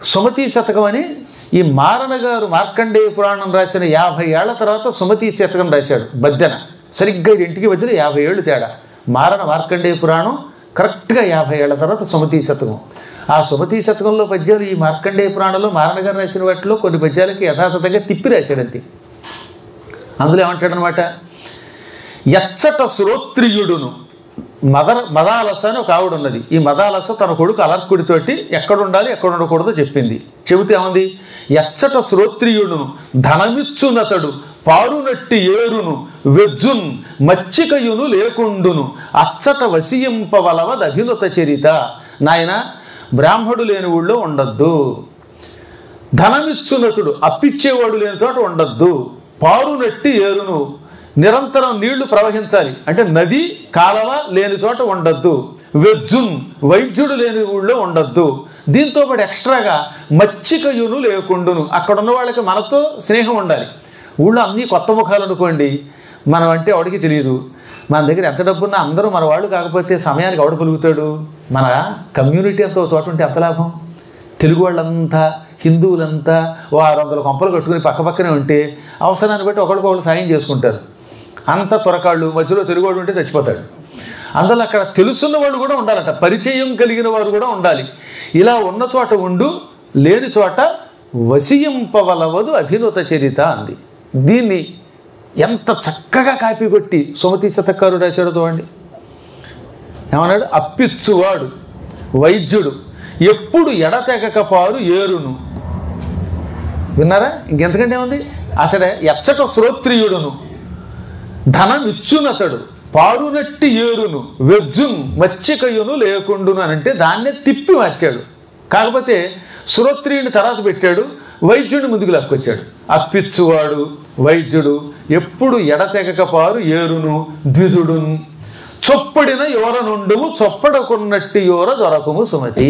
సుమతి శతకం అని ఈ మారణ గారు మార్కండేయ పురాణం రాసిన యాభై ఏళ్ల తర్వాత సుమతి శతకం రాశాడు బద్దెన సరిగ్గా ఇది ఇంటికి మధ్యలో యాభై ఏళ్ళు తేడా మారణ మార్కండేయ పురాణం కరెక్ట్గా యాభై ఏళ్ల తర్వాత సుమతి శతకం ఆ సుమతి శతకంలో పద్యాలు ఈ మార్కండేయ పురాణంలో మారణ గారు రాసిన వాటిలో కొన్ని పద్యాలకి యథాతథంగా తిప్పి రాశాడు అంతే అందులో ఏమంటాడనమాట ఎచ్చట శ్రోత్రియుడును మదర మదాలస అని ఒక ఆవిడ ఉన్నది ఈ మదాలస తన కొడుకు అలర్కుడితోటి ఎక్కడ ఉండాలి ఎక్కడ ఉండకూడదో చెప్పింది చెబితే ఏముంది ఎచ్చట శ్రోత్రియుడును ధనమిచ్చునతడు పారునట్టి ఏరును వెజ్జున్ మచ్చికయును లేకుండును అచ్చట వసియింపవలవద అభినుత చరిత నాయన బ్రాహ్మడు లేని ఊళ్ళో ఉండొద్దు ధనమిచ్చునతుడు అప్పిచ్చేవాడు లేని చోట ఉండొద్దు పారునట్టి ఏరును నిరంతరం నీళ్లు ప్రవహించాలి అంటే నది కాలవ లేని చోట ఉండొద్దు వెజ్జున్ వైద్యుడు లేని ఊళ్ళో ఉండొద్దు దీంతో పాటు ఎక్స్ట్రాగా మచ్చికయును లేకుండును అక్కడ ఉన్న వాళ్ళకి మనతో స్నేహం ఉండాలి ఊళ్ళో అన్నీ కొత్త ముఖాలు అనుకోండి మనం అంటే ఎవడికి తెలియదు మన దగ్గర ఎంత డబ్బున్నా అందరూ మన వాళ్ళు కాకపోతే సమయానికి ఎవడు పలుకుతాడు మన కమ్యూనిటీ అంతా ఒక చోట ఉంటే ఎంత లాభం తెలుగు వాళ్ళంతా హిందువులంతా ఓ ఆరు వందల కొంపలు కట్టుకుని పక్క పక్కనే ఉంటే అవసరాన్ని బట్టి ఒకరికొకరు సాయం చేసుకుంటారు అంత త్వరకాళ్ళు మధ్యలో తెలుగువాడు ఉంటే చచ్చిపోతాడు అందులో అక్కడ తెలుసున్న వాళ్ళు కూడా ఉండాలట పరిచయం కలిగిన వారు కూడా ఉండాలి ఇలా ఉన్న చోట ఉండు లేని చోట వసియింపవలవదు అభినూత చరిత అంది దీన్ని ఎంత చక్కగా కాపీ కొట్టి సుమతి శతకారు రాశాడో చూడండి ఏమన్నాడు అప్పిచ్చువాడు వైద్యుడు ఎప్పుడు ఎడతెగకపారు ఏరును విన్నారా ఇంకెంతకంటే ఉంది అతడే ఎచ్చట శ్రోత్రియుడును ధనమిచ్చునతడు పారునట్టి ఏరును వెజ్జున్ మచ్చికయును లేకుండును అని అంటే దాన్నే తిప్పి మార్చాడు కాకపోతే శ్రోత్రియుని తర్వాత పెట్టాడు వైద్యుడిని ముందుకు లాక్కొచ్చాడు అప్పిచ్చువాడు వైద్యుడు ఎప్పుడు ఎడతెగకపారు ఏరును ద్విజుడున్ చొప్పడిన యోర నుండుము చొప్పడకున్నట్టి యోర దొరకము సుమతి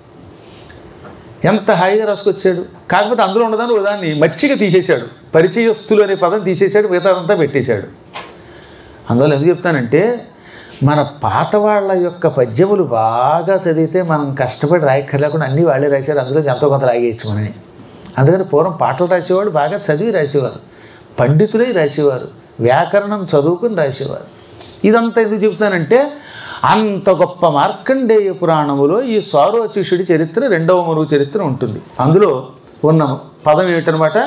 ఎంత హాయిగా రాసుకొచ్చాడు కాకపోతే అందులో ఉన్నదాన్ని ఉదాన్ని మచ్చిగా తీసేశాడు పరిచయస్తులు అనే పదం తీసేశాడు మిగతాదంతా పెట్టేశాడు అందువల్ల ఎందుకు చెప్తానంటే మన పాత వాళ్ళ యొక్క పద్యములు బాగా చదివితే మనం కష్టపడి రాయక్కర్లేకుండా అన్నీ వాళ్ళే రాశారు అందులో ఎంతో కొంత రాగేయచ్చు మనని అందుకని పూర్వం పాటలు రాసేవాడు బాగా చదివి రాసేవారు పండితులై రాసేవారు వ్యాకరణం చదువుకుని రాసేవారు ఇదంతా ఎందుకు చెప్తానంటే అంత గొప్ప మార్కండేయ పురాణములో ఈ సారోచిషుడి చరిత్ర రెండవ మరువు చరిత్ర ఉంటుంది అందులో ఉన్న పదం ఏమిటనమాట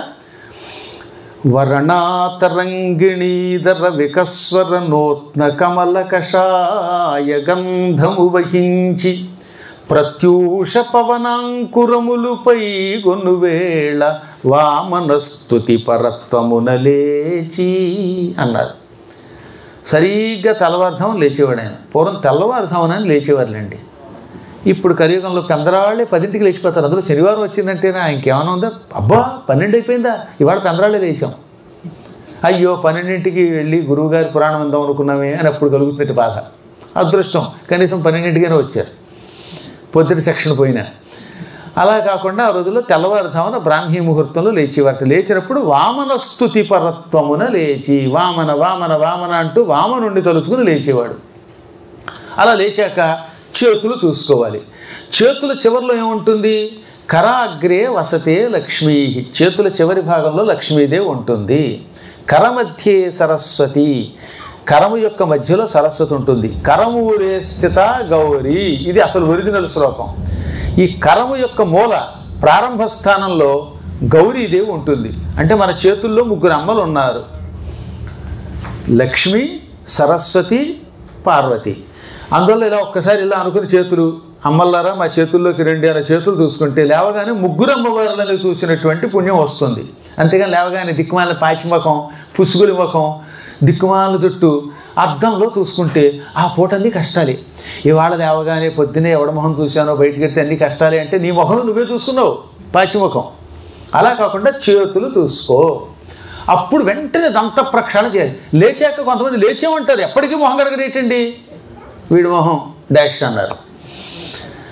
వర్ణాతరంగిణీధర వికస్వర నూత్న కమల కషాయ గంధము వహించి ప్రత్యూష పవనాంకురములుపై గొనువేళ వామనస్తుతి పరత్వమున లేచి అన్నారు సరిగ్గా తెల్లవారుధామం లేచేవాడు ఆయన పూర్వం తెల్లవారుధామం అని లేచేవారులేండి ఇప్పుడు కలియుగంలో పెందరాళ్ళే పదింటికి లేచిపోతారు అందులో శనివారం వచ్చిందంటేనా ఇంకేమైనా ఉందా అబ్బా పన్నెండు అయిపోయిందా ఇవాళ పెందరాళ్ళే లేచాం అయ్యో పన్నెండింటికి వెళ్ళి గురువుగారి పురాణం ఉందాం అనుకున్నామే అని అప్పుడు కలుగుతున్నట్టు బాధ అదృష్టం కనీసం పన్నెండింటికైనా వచ్చారు పొద్దుటి సెక్షన్ పోయినా అలా కాకుండా ఆ రోజుల్లో తెల్లవారుజామున బ్రాహ్మీ ముహూర్తంలో లేచేవారు లేచినప్పుడు వామన స్థుతి పరత్వమున లేచి వామన వామన వామన అంటూ వామనుండి తలుచుకుని లేచేవాడు అలా లేచాక చేతులు చూసుకోవాలి చేతుల చివరిలో ఏముంటుంది కరాగ్రే వసతే లక్ష్మీ చేతుల చివరి భాగంలో లక్ష్మీదేవి ఉంటుంది కరమధ్యే సరస్వతి కరము యొక్క మధ్యలో సరస్వతి ఉంటుంది కరము ఊరే స్థిత గౌరీ ఇది అసలు ఒరిజినల్ శ్లోకం ఈ కరము యొక్క మూల ప్రారంభ స్థానంలో గౌరీదేవి ఉంటుంది అంటే మన చేతుల్లో ముగ్గురు అమ్మలు ఉన్నారు లక్ష్మి సరస్వతి పార్వతి అందువల్ల ఇలా ఒక్కసారి ఇలా అనుకుని చేతులు అమ్మల్లారా మా చేతుల్లోకి రెండు అనే చేతులు చూసుకుంటే లేవగానే ముగ్గురు అమ్మవార్లను చూసినటువంటి పుణ్యం వస్తుంది అంతేగాని లేవగానే దిక్కుమాలిన పాచి ముఖం పుసుగులి ముఖం దిక్కుమాల చుట్టూ అద్దంలో చూసుకుంటే ఆ పూటన్నీ కష్టాలే ఇవాళ లేవగానే పొద్దునే ఎవడ మొహం చూశానో బయటికి వెళ్తే అన్ని కష్టాలే అంటే నీ మొహం నువ్వే చూసుకున్నావు పాచి ముఖం అలా కాకుండా చేతులు చూసుకో అప్పుడు వెంటనే దంత ప్రక్షాళన చేయాలి లేచాక కొంతమంది లేచేమంటారు ఎప్పటికీ మొహం కడగడేటండి వీడి మొహం డాష్ అన్నారు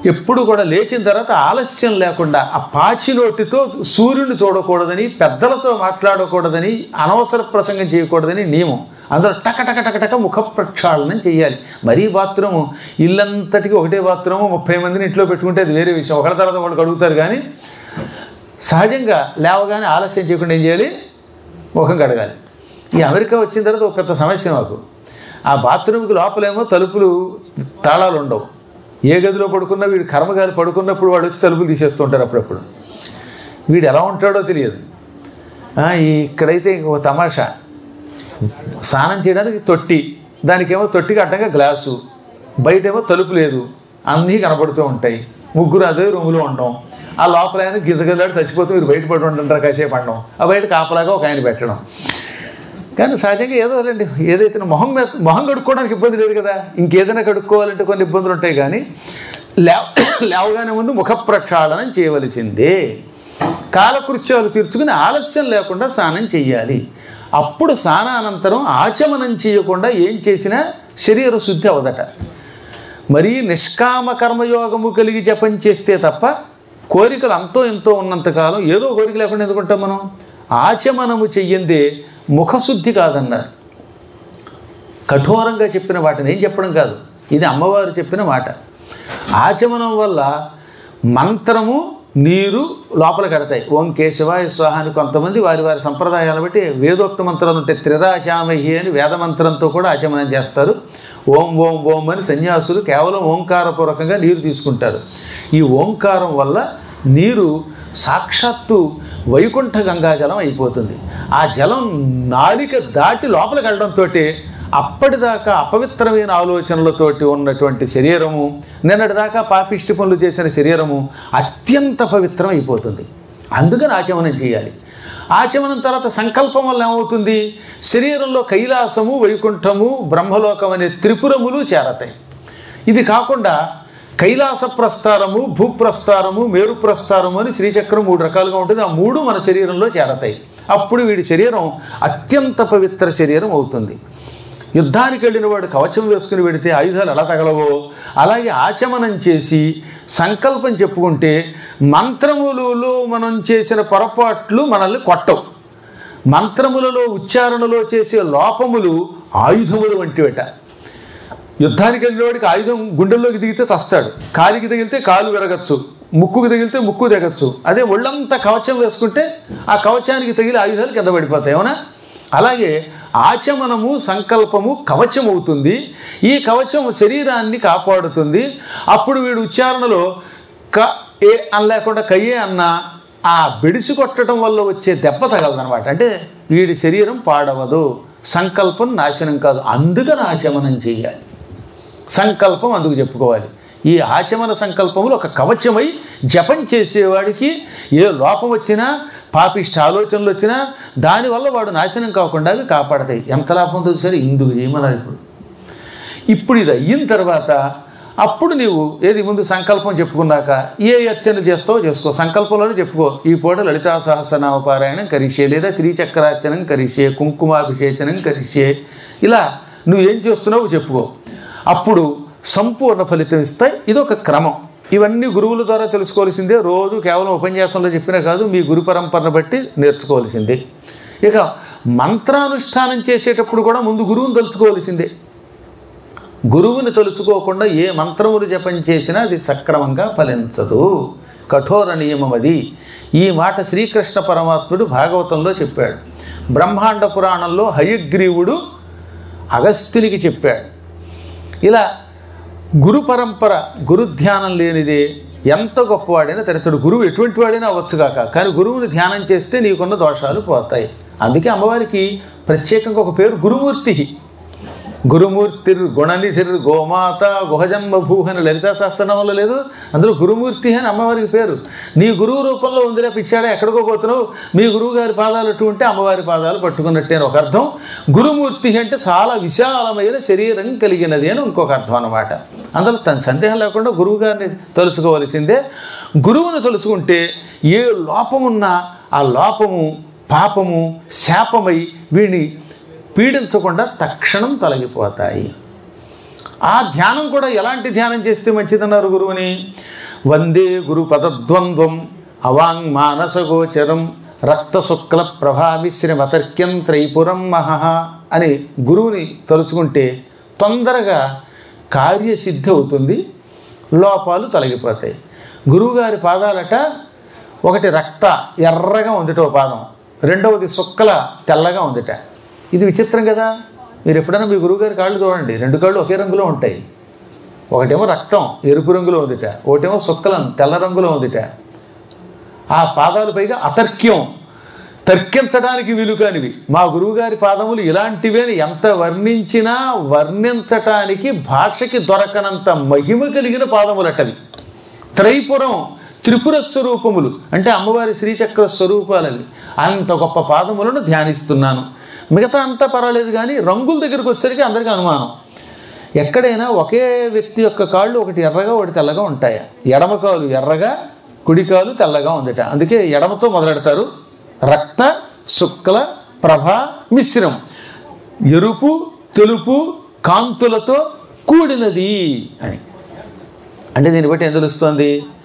ఎప్పుడు కూడా లేచిన తర్వాత ఆలస్యం లేకుండా ఆ పాచి నోటితో సూర్యుని చూడకూడదని పెద్దలతో మాట్లాడకూడదని అనవసర ప్రసంగం చేయకూడదని నియమం అందులో టక టక టక టక ముఖ ప్రక్షాళనం చేయాలి మరీ బాత్రూము ఇల్లంతటికి ఒకటే బాత్రూము ముప్పై మందిని ఇంట్లో పెట్టుకుంటే అది వేరే విషయం ఒకరి తర్వాత వాళ్ళు అడుగుతారు కానీ సహజంగా లేవగానే ఆలస్యం చేయకుండా ఏం చేయాలి ముఖం కడగాలి ఈ అమెరికా వచ్చిన తర్వాత ఒక పెద్ద సమస్య మాకు ఆ బాత్రూమ్కి లోపలేమో తలుపులు తాళాలు ఉండవు ఏ గదిలో పడుకున్నా వీడు కర్మగాలి పడుకున్నప్పుడు వాడు వచ్చి తలుపులు తీసేస్తూ ఉంటారు అప్పుడప్పుడు వీడు ఎలా ఉంటాడో తెలియదు ఆ, ఈ- ఇక్కడైతే ఒక తమాషా స్నానం చేయడానికి తొట్టి దానికేమో తొట్టికి అడ్డంగా గ్లాసు బయటేమో తలుపు లేదు అన్నీ కనపడుతూ ఉంటాయి ముగ్గురు అదే రూములో ఉండడం ఆ లోపల ఆయన గిజగిజలాడి చచ్చిపోతూ మీరు బయట పడి ఉంటుంటారు కాసేపు అనడం ఆ బయట కాపలాగా ఒక ఆయన పెట్టడం కానీ సహజంగా ఏదో లేండి ఏదైతే మొహం మీద మొహం కడుక్కోవడానికి ఇబ్బంది లేదు కదా ఇంకేదైనా కడుక్కోవాలంటే కొన్ని ఇబ్బందులు ఉంటాయి కానీ లేవ లేవగానే ముందు ముఖ ప్రక్షాళనం చేయవలసిందే కాలకృత్యాలు తీర్చుకుని ఆలస్యం లేకుండా స్నానం చెయ్యాలి అప్పుడు స్నానానంతరం ఆచమనం చేయకుండా ఏం చేసినా శరీర శుద్ధి అవదట మరీ నిష్కామ కర్మయోగము కలిగి జపం చేస్తే తప్ప కోరికలు అంతో ఎంతో ఉన్నంతకాలం ఏదో కోరిక లేకుండా ఎందుకుంటాం మనం ఆచమనము చెయ్యందే ముఖశుద్ధి కాదన్నారు కఠోరంగా చెప్పిన వాటిని ఏం చెప్పడం కాదు ఇది అమ్మవారు చెప్పిన మాట ఆచమనం వల్ల మంత్రము నీరు లోపల కడతాయి ఓం కేశవాయ స్వాహ అని కొంతమంది వారి వారి సంప్రదాయాలను బట్టి వేదోక్త మంత్రాలు ఉంటాయి త్రిరాచామహి అని వేద మంత్రంతో కూడా ఆచమనం చేస్తారు ఓం ఓం ఓం అని సన్యాసులు కేవలం ఓంకారపూర్వకంగా నీరు తీసుకుంటారు ఈ ఓంకారం వల్ల నీరు సాక్షాత్తు వైకుంఠ గంగాజలం అయిపోతుంది ఆ జలం నాలిక దాటి లోపలికి వెళ్ళడంతో అప్పటిదాకా అపవిత్రమైన ఆలోచనలతోటి ఉన్నటువంటి శరీరము నిన్నటిదాకా పాపిష్టి పనులు చేసిన శరీరము అత్యంత పవిత్రం అయిపోతుంది అందుకని ఆచమనం చేయాలి ఆచమనం తర్వాత సంకల్పం వల్ల ఏమవుతుంది శరీరంలో కైలాసము వైకుంఠము బ్రహ్మలోకం అనే త్రిపురములు చేరతాయి ఇది కాకుండా కైలాస ప్రస్థారము భూప్రస్థారము మేరు ప్రస్థారము అని శ్రీచక్రం మూడు రకాలుగా ఉంటుంది ఆ మూడు మన శరీరంలో చేరతాయి అప్పుడు వీడి శరీరం అత్యంత పవిత్ర శరీరం అవుతుంది యుద్ధానికి వెళ్ళిన వాడు కవచం వేసుకుని వెడితే ఆయుధాలు ఎలా తగలవో అలాగే ఆచమనం చేసి సంకల్పం చెప్పుకుంటే మంత్రములలో మనం చేసిన పొరపాట్లు మనల్ని కొట్టవు మంత్రములలో ఉచ్చారణలో చేసే లోపములు ఆయుధములు వంటివట యుద్ధానికి వెళ్ళినవాడికి ఆయుధం గుండెల్లోకి దిగితే చస్తాడు కాలికి తగిలితే కాలు విరగచ్చు ముక్కుకి తగిలితే ముక్కు దిగచ్చు అదే ఒళ్ళంతా కవచం వేసుకుంటే ఆ కవచానికి తగిలి ఆయుధాలు కింద పడిపోతాయి అవునా అలాగే ఆచమనము సంకల్పము కవచం అవుతుంది ఈ కవచం శరీరాన్ని కాపాడుతుంది అప్పుడు వీడు ఉచ్చారణలో క ఏ అని లేకుండా కయ్యే అన్న ఆ బెడిసి కొట్టడం వల్ల వచ్చే దెబ్బ తగలదనమాట అంటే వీడి శరీరం పాడవదు సంకల్పం నాశనం కాదు అందుకని ఆచమనం చేయాలి సంకల్పం అందుకు చెప్పుకోవాలి ఈ ఆచమన సంకల్పములు ఒక కవచమై జపం చేసేవాడికి ఏ లోపం వచ్చినా పాపిష్ట ఆలోచనలు వచ్చినా దానివల్ల వాడు నాశనం కాకుండా అవి కాపాడతాయి ఎంత లాభం సరే ఇందుకు చేయమన్నారు ఇప్పుడు ఇప్పుడు ఇది అయిన తర్వాత అప్పుడు నీవు ఏది ముందు సంకల్పం చెప్పుకున్నాక ఏ అర్చన చేస్తావో చేసుకో సంకల్పంలోనే చెప్పుకో ఈ పూట లలితా సహస్రనామ పారాయణం కరిషే లేదా శ్రీచక్రార్చనం కరిషే కుంకుమాభిషేచనం కరిషే ఇలా నువ్వు ఏం చేస్తున్నావో చెప్పుకో అప్పుడు సంపూర్ణ ఫలితం ఇస్తాయి ఇది ఒక క్రమం ఇవన్నీ గురువుల ద్వారా తెలుసుకోవాల్సిందే రోజు కేవలం ఉపన్యాసంలో చెప్పినా కాదు మీ గురు పరంపరను బట్టి నేర్చుకోవాల్సిందే ఇక మంత్రానుష్ఠానం చేసేటప్పుడు కూడా ముందు గురువుని తెలుసుకోవాల్సిందే గురువుని తలుచుకోకుండా ఏ మంత్రములు జపం చేసినా అది సక్రమంగా ఫలించదు కఠోర నియమం అది ఈ మాట శ్రీకృష్ణ పరమాత్ముడు భాగవతంలో చెప్పాడు బ్రహ్మాండ పురాణంలో హయగ్రీవుడు అగస్త్యునికి చెప్పాడు ఇలా గురు పరంపర గురు ధ్యానం లేనిదే ఎంత గొప్పవాడైనా తెరచడు గురువు ఎటువంటి వాడైనా అవ్వచ్చు కాక కానీ గురువుని ధ్యానం చేస్తే నీకున్న దోషాలు పోతాయి అందుకే అమ్మవారికి ప్రత్యేకంగా ఒక పేరు గురుమూర్తి గురుమూర్తిర్ గుణనిధిర్ గోమాత గుహజన్మభూ అని లలితా సహస్రనామంలో లేదు అందులో గురుమూర్తి అని అమ్మవారికి పేరు నీ గురువు రూపంలో ఉందిరా పిచ్చాడా ఎక్కడికో పోతున్నావు మీ గురువు గారి పాదాలు అటు ఉంటే అమ్మవారి పాదాలు పట్టుకున్నట్టే అని ఒక అర్థం గురుమూర్తి అంటే చాలా విశాలమైన శరీరం కలిగినది అని ఇంకొక అర్థం అన్నమాట అందులో తన సందేహం లేకుండా గురువు గారిని తలుచుకోవలసిందే గురువుని తలుచుకుంటే ఏ లోపమున్నా ఆ లోపము పాపము శాపమై వీడిని పీడించకుండా తక్షణం తొలగిపోతాయి ఆ ధ్యానం కూడా ఎలాంటి ధ్యానం చేస్తే మంచిదన్నారు గురువుని వందే గురు పదద్వంద్వం అవాంగ్ మానసగోచరం రక్త శుక్ల ప్రభామిశ్రమతర్క్యం త్రైపురం మహః అని గురువుని తలుచుకుంటే తొందరగా కార్యసిద్ధి అవుతుంది లోపాలు తొలగిపోతాయి గురువుగారి పాదాలట ఒకటి రక్త ఎర్రగా ఉందిట ఓ పాదం రెండవది సుక్కల తెల్లగా ఉందిట ఇది విచిత్రం కదా మీరు ఎప్పుడైనా మీ గురువుగారి కాళ్ళు చూడండి రెండు కాళ్ళు ఒకే రంగులో ఉంటాయి ఒకటేమో రక్తం ఎరుపు రంగులో ఉందిట ఒకటేమో సుక్కలం తెల్ల రంగులో ఉందిట ఆ పాదాలు పైగా అతర్క్యం తర్కించడానికి వీలు కానివి మా గురువుగారి పాదములు ఇలాంటివే అని ఎంత వర్ణించినా వర్ణించటానికి భాషకి దొరకనంత మహిమ కలిగిన పాదములటవి త్రైపురం త్రిపుర స్వరూపములు అంటే అమ్మవారి శ్రీచక్ర స్వరూపాలని అంత గొప్ప పాదములను ధ్యానిస్తున్నాను మిగతా అంతా పర్వాలేదు కానీ రంగుల దగ్గరికి వచ్చేసరికి అందరికీ అనుమానం ఎక్కడైనా ఒకే వ్యక్తి యొక్క కాళ్ళు ఒకటి ఎర్రగా ఒకటి తెల్లగా ఉంటాయా ఎడమ కాలు ఎర్రగా కుడి కాలు తెల్లగా ఉందిట అందుకే ఎడమతో మొదలెడతారు రక్త శుక్ల ప్రభ మిశ్రం ఎరుపు తెలుపు కాంతులతో కూడినది అని అంటే దీన్ని బట్టి ఏం తెలుస్తోంది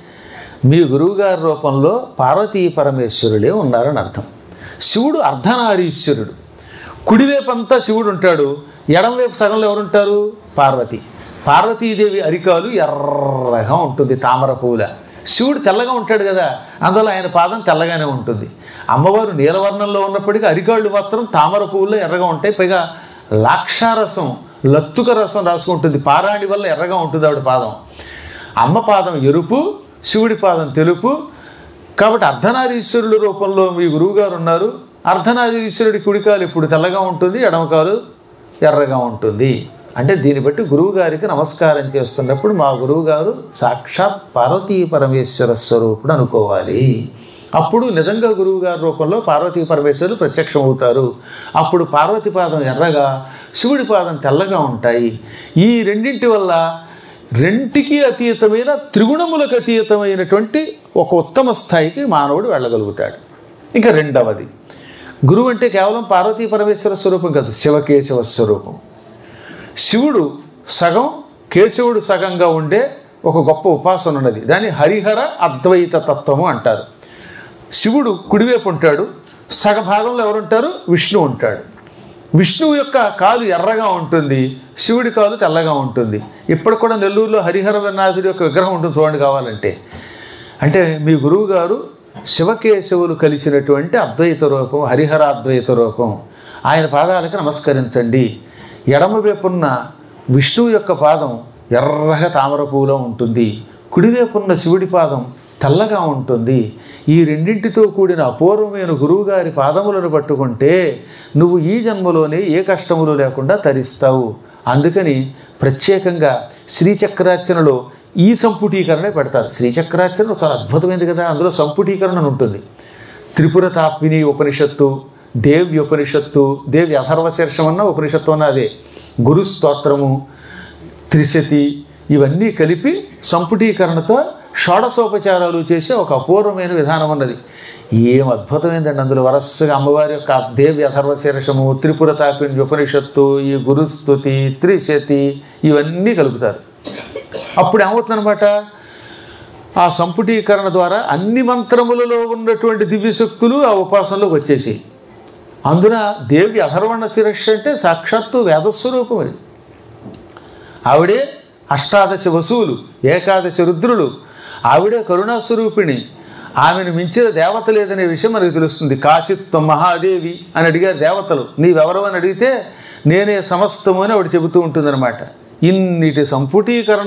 మీ గురువుగారి రూపంలో పార్వతీ పరమేశ్వరులే ఉన్నారని అర్థం శివుడు అర్ధనారీశ్వరుడు కుడివైపంతా శివుడు ఉంటాడు ఎడంవైపు సగంలో ఎవరుంటారు పార్వతి పార్వతీదేవి అరికాలు ఎర్రగా ఉంటుంది తామర పువ్వుల శివుడు తెల్లగా ఉంటాడు కదా అందువల్ల ఆయన పాదం తెల్లగానే ఉంటుంది అమ్మవారు నీలవర్ణంలో ఉన్నప్పటికీ అరికాళ్ళు మాత్రం తామర పువ్వుల్లో ఎర్రగా ఉంటాయి పైగా లాక్షారసం లత్తుక రసం రాసుకుంటుంది పారాణి వల్ల ఎర్రగా ఉంటుంది ఆవిడ పాదం అమ్మ పాదం ఎరుపు శివుడి పాదం తెలుపు కాబట్టి అర్ధనారీశ్వరుల రూపంలో మీ గురువుగారు ఉన్నారు అర్ధనారీశ్వరుడి కుడికాలు ఇప్పుడు తెల్లగా ఉంటుంది ఎడమకాలు ఎర్రగా ఉంటుంది అంటే దీన్ని బట్టి గురువు గారికి నమస్కారం చేస్తున్నప్పుడు మా గురువు గారు సాక్షాత్ పార్వతీ పరమేశ్వర స్వరూపుడు అనుకోవాలి అప్పుడు నిజంగా గురువు గారి రూపంలో పార్వతీ పరమేశ్వరులు ప్రత్యక్షం అవుతారు అప్పుడు పార్వతి పాదం ఎర్రగా శివుడి పాదం తెల్లగా ఉంటాయి ఈ రెండింటి వల్ల రెంటికి అతీతమైన త్రిగుణములకు అతీతమైనటువంటి ఒక ఉత్తమ స్థాయికి మానవుడు వెళ్ళగలుగుతాడు ఇంకా రెండవది గురువు అంటే కేవలం పార్వతీ పరమేశ్వర స్వరూపం కాదు శివకేశవ స్వరూపం శివుడు సగం కేశవుడు సగంగా ఉండే ఒక గొప్ప ఉపాసన ఉన్నది దాన్ని హరిహర అద్వైత తత్వము అంటారు శివుడు కుడివైపు ఉంటాడు సగ భాగంలో ఎవరుంటారు విష్ణు ఉంటాడు విష్ణువు యొక్క కాలు ఎర్రగా ఉంటుంది శివుడి కాలు తెల్లగా ఉంటుంది ఇప్పుడు కూడా నెల్లూరులో హరిహర నాథుడి యొక్క విగ్రహం ఉంటుంది చూడండి కావాలంటే అంటే మీ గురువు గారు శివకేశవులు కలిసినటువంటి అద్వైత రూపం హరిహర అద్వైత రూపం ఆయన పాదాలకు నమస్కరించండి ఎడమ వైపున్న విష్ణువు యొక్క పాదం ఎర్రగా తామర పువ్వులో ఉంటుంది కుడివైపున్న శివుడి పాదం తెల్లగా ఉంటుంది ఈ రెండింటితో కూడిన అపూర్వమైన గురువుగారి పాదములను పట్టుకుంటే నువ్వు ఈ జన్మలోనే ఏ కష్టములు లేకుండా తరిస్తావు అందుకని ప్రత్యేకంగా శ్రీచక్రార్చనలో ఈ సంపుటీకరణే పెడతారు శ్రీచక్రార్చన చాలా అద్భుతమైనది కదా అందులో సంపుటీకరణ అని ఉంటుంది త్రిపుర తాపిని ఉపనిషత్తు దేవ్య ఉపనిషత్తు దేవి అథర్వశీర్షం అన్న ఉపనిషత్తు అన్న అదే గురు స్తోత్రము త్రిశతి ఇవన్నీ కలిపి సంపుటీకరణతో షోడశోపచారాలు చేసే ఒక అపూర్వమైన విధానం ఉన్నది ఏం అద్భుతమైందండి అందులో వరసగా అమ్మవారి యొక్క దేవి అథర్వశీర్షము త్రిపుర తాపిని ఉపనిషత్తు ఈ గురుస్థుతి త్రిశతి ఇవన్నీ కలుపుతారు అప్పుడు ఏమవుతుందన్నమాట ఆ సంపుటీకరణ ద్వారా అన్ని మంత్రములలో ఉన్నటువంటి దివ్యశక్తులు ఆ ఉపాసనలోకి వచ్చేసి అందున దేవి అధర్వణ శిరక్ష అంటే సాక్షాత్తు వేదస్వరూపం అది ఆవిడే అష్టాదశ వసువులు ఏకాదశి రుద్రులు ఆవిడే కరుణాస్వరూపిణి ఆమెను మించిన దేవత లేదనే విషయం మనకు తెలుస్తుంది కాశిత్వం మహాదేవి అని అడిగారు దేవతలు నీవెవరు అని అడిగితే నేనే సమస్తము అని ఆవిడ చెబుతూ ఉంటుందన్నమాట ఇన్నిటి సంపుటీకరణ